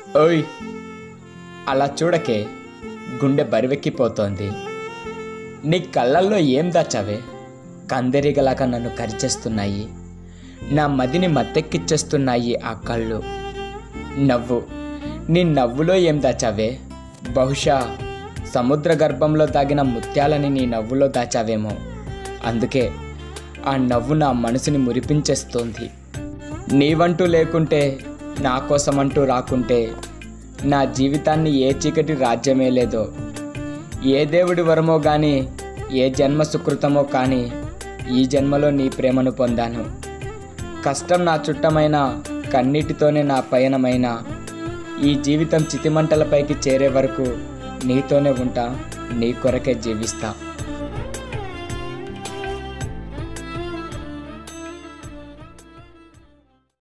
ఓయ్ అలా చూడకే గుండె బరివెక్కిపోతోంది నీ కళ్ళల్లో ఏం దాచావే కందెరిగలాగా నన్ను కరిచేస్తున్నాయి నా మదిని మత్తెక్కిచ్చేస్తున్నాయి ఆ కళ్ళు నవ్వు నీ నవ్వులో ఏం దాచావే బహుశా సముద్ర గర్భంలో దాగిన ముత్యాలని నీ నవ్వులో దాచావేమో అందుకే ఆ నవ్వు నా మనసుని మురిపించేస్తోంది నీవంటూ లేకుంటే నా కోసమంటూ రాకుంటే నా జీవితాన్ని ఏ చీకటి రాజ్యమే లేదో ఏ దేవుడి వరమో కానీ ఏ జన్మ సుకృతమో కానీ ఈ జన్మలో నీ ప్రేమను పొందాను కష్టం నా చుట్టమైన కన్నీటితోనే నా పయనమైన ఈ జీవితం చితిమంటలపైకి చేరే వరకు నీతోనే ఉంటా నీ కొరకే జీవిస్తా